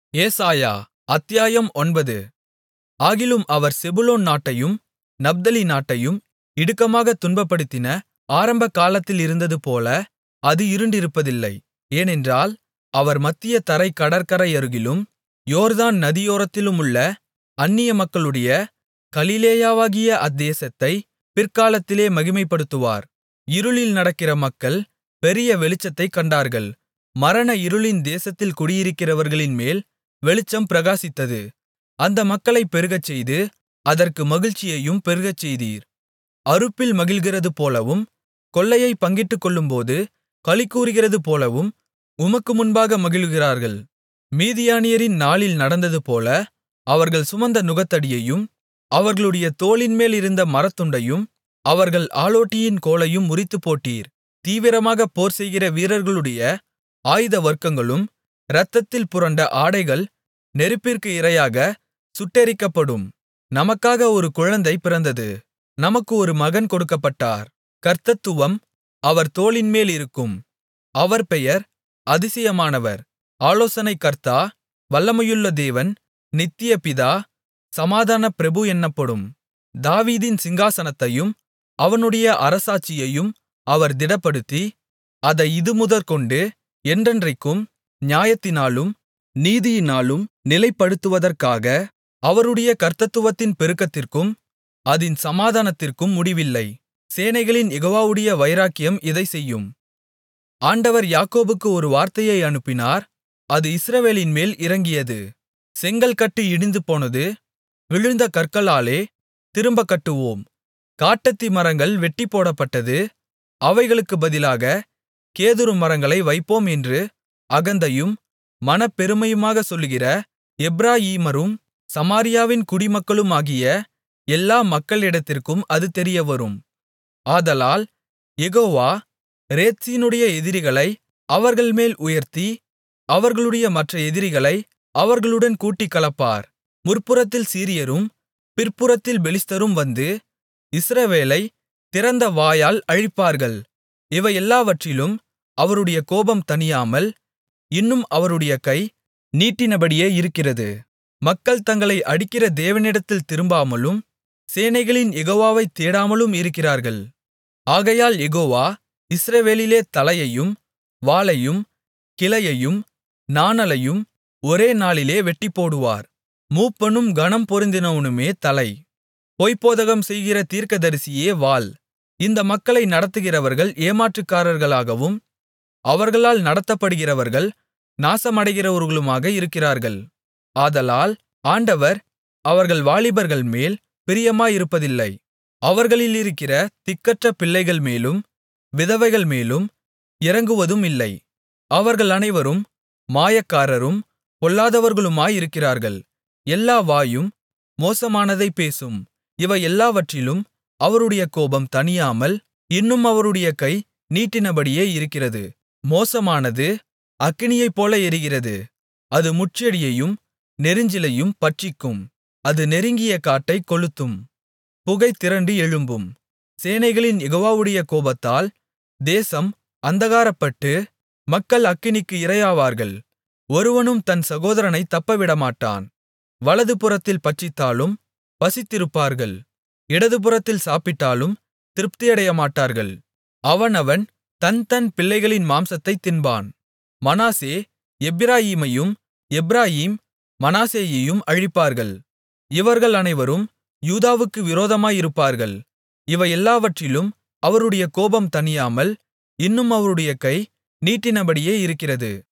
ஏசாயா அத்தியாயம் ஒன்பது ஆகிலும் அவர் செபுலோன் நாட்டையும் நப்தலி நாட்டையும் இடுக்கமாகத் துன்பப்படுத்தின ஆரம்பகாலத்திலிருந்ததுபோல அது இருண்டிருப்பதில்லை ஏனென்றால் அவர் மத்திய தரைக் கடற்கரையருகிலும் யோர்தான் நதியோரத்திலுமுள்ள அந்நிய மக்களுடைய கலிலேயாவாகிய அத்தேசத்தைப் பிற்காலத்திலே மகிமைப்படுத்துவார் இருளில் நடக்கிற மக்கள் பெரிய வெளிச்சத்தைக் கண்டார்கள் மரண இருளின் தேசத்தில் குடியிருக்கிறவர்களின்மேல் வெளிச்சம் பிரகாசித்தது அந்த மக்களைப் பெருகச்செய்து அதற்கு மகிழ்ச்சியையும் பெருகச்செய்தீர் அறுப்பில் மகிழ்கிறதுபோலவும் கொள்ளையைப் பங்கிட்டுக்கொள்ளும்போது களிகூருகிறதுபோலவும் உமக்கு முன்பாக மகிழுகிறார்கள் மீதியானியரின் நாளில் நடந்ததுபோல அவர்கள் சுமந்த நுகத்தடியையும் அவர்களுடைய தோளின்மேலிருந்த மரத்துண்டையும் அவர்கள் ஆளோட்டியின் கோலையும் முறித்துப்போட்டீர் தீவிரமாகப் போர்செய்கிற வீரர்களுடைய ஆயுதவர்க்கங்களும் இரத்தத்தில் புரண்ட ஆடைகள் நெருப்பிற்கு இரையாகச் சுட்டெரிக்கப்படும் நமக்காக ஒரு குழந்தை பிறந்தது நமக்கு ஒரு மகன் கொடுக்கப்பட்டார் கர்த்தத்துவம் அவர் தோளின்மேலிருக்கும் அவர் பெயர் அதிசயமானவர் ஆலோசனைக்கர்த்தா வல்லமையுள்ள தேவன் நித்திய பிதா சமாதான பிரபு என்னப்படும் தாவீதின் சிங்காசனத்தையும் அவனுடைய அரசாட்சியையும் அவர் திடப்படுத்தி அதை இதுமுதற்கொண்டு என்றென்றைக்கும் நியாயத்தினாலும் நீதியினாலும் நிலைப்படுத்துவதற்காக அவருடைய கர்த்தத்துவத்தின் பெருக்கத்திற்கும் அதின் சமாதானத்திற்கும் முடிவில்லை சேனைகளின் யெகோவாவுடைய வைராக்கியம் இதைச் செய்யும் ஆண்டவர் யாக்கோபுக்கு ஒரு வார்த்தையை அனுப்பினார் அது இஸ்ரவேலின்மேல் இறங்கியது செங்கல் கட்டு இடிந்துபோனது விழுந்த கற்களாலே திரும்பக் கட்டுவோம் காட்டத்தி மரங்கள் வெட்டிப்போடப்பட்டது அவைகளுக்குப் பதிலாக கேதுரு மரங்களை வைப்போம் என்று அகந்தையும் மனப்பெருமையுமாகச் சொல்லுகிற எப்பிராயீமரும் சமாரியாவின் குடிமக்களுமாகிய எல்லா மக்களிடத்திற்கும் அது தெரியவரும் ஆதலால் யெகோவா ரேத்சீனுடைய எதிரிகளை அவர்கள்மேல் உயர்த்தி அவர்களுடைய மற்ற எதிரிகளை அவர்களுடன் கூட்டிக் கலப்பார் முற்புறத்தில் சீரியரும் பிற்புறத்தில் பெலிஸ்தரும் வந்து இஸ்ரவேலை திறந்த வாயால் அழிப்பார்கள் இவையெல்லாவற்றிலும் அவருடைய கோபம் தணியாமல் இன்னும் அவருடைய கை நீட்டினபடியே இருக்கிறது மக்கள் தங்களை அடிக்கிற தேவனிடத்தில் திரும்பாமலும் சேனைகளின் யெகோவாவைத் தேடாமலும் இருக்கிறார்கள் ஆகையால் யெகோவா இஸ்ரவேலிலே தலையையும் வாலையும் கிளையையும் நாணலையும் ஒரே நாளிலே வெட்டிப்போடுவார் மூப்பனும் கனம் பொருந்தினவனுமே தலை பொய்ப்போதகம் செய்கிற தீர்க்கதரிசியே வால் இந்த மக்களை நடத்துகிறவர்கள் ஏமாற்றுக்காரர்களாகவும் அவர்களால் நடத்தப்படுகிறவர்கள் நாசமடைகிறவர்களுமாக இருக்கிறார்கள் ஆதலால் ஆண்டவர் அவர்கள் வாலிபர்கள் மேல் பிரியமாயிருப்பதில்லை அவர்களிலிருக்கிற திக்கற்ற பிள்ளைகள் மேலும் விதவைகள் மேலும் இறங்குவதும் இல்லை அவர்கள் அனைவரும் மாயக்காரரும் பொல்லாதவர்களுமாயிருக்கிறார்கள் எல்லா வாயும் மோசமானதைப் பேசும் இவை எல்லாவற்றிலும் அவருடைய கோபம் தணியாமல் இன்னும் அவருடைய கை நீட்டினபடியே இருக்கிறது மோசமானது அக்கினியைப்போல எரிகிறது அது முட்செடியையும் நெரிஞ்சிலையும் பட்சிக்கும் அது நெருங்கிய காட்டைக் கொளுத்தும் புகை திரண்டு எழும்பும் சேனைகளின் யெகோவாவுடைய கோபத்தால் தேசம் அந்தகாரப்பட்டு மக்கள் அக்கினிக்கு இரையாவார்கள் ஒருவனும் தன் சகோதரனைத் தப்பவிடமாட்டான் வலதுபுறத்தில் பட்சித்தாலும் பசித்திருப்பார்கள் இடதுபுறத்தில் சாப்பிட்டாலும் திருப்தியடையமாட்டார்கள் அவனவன் தன் தன் பிள்ளைகளின் மாம்சத்தைத் தின்பான் மனாசே எப்பிராயீமையும் எப்பிராயீம் மனாசேயையும் அழிப்பார்கள் இவர்கள் அனைவரும் யூதாவுக்கு விரோதமாயிருப்பார்கள் இவையெல்லாவற்றிலும் அவருடைய கோபம் தணியாமல் இன்னும் அவருடைய கை நீட்டினபடியே இருக்கிறது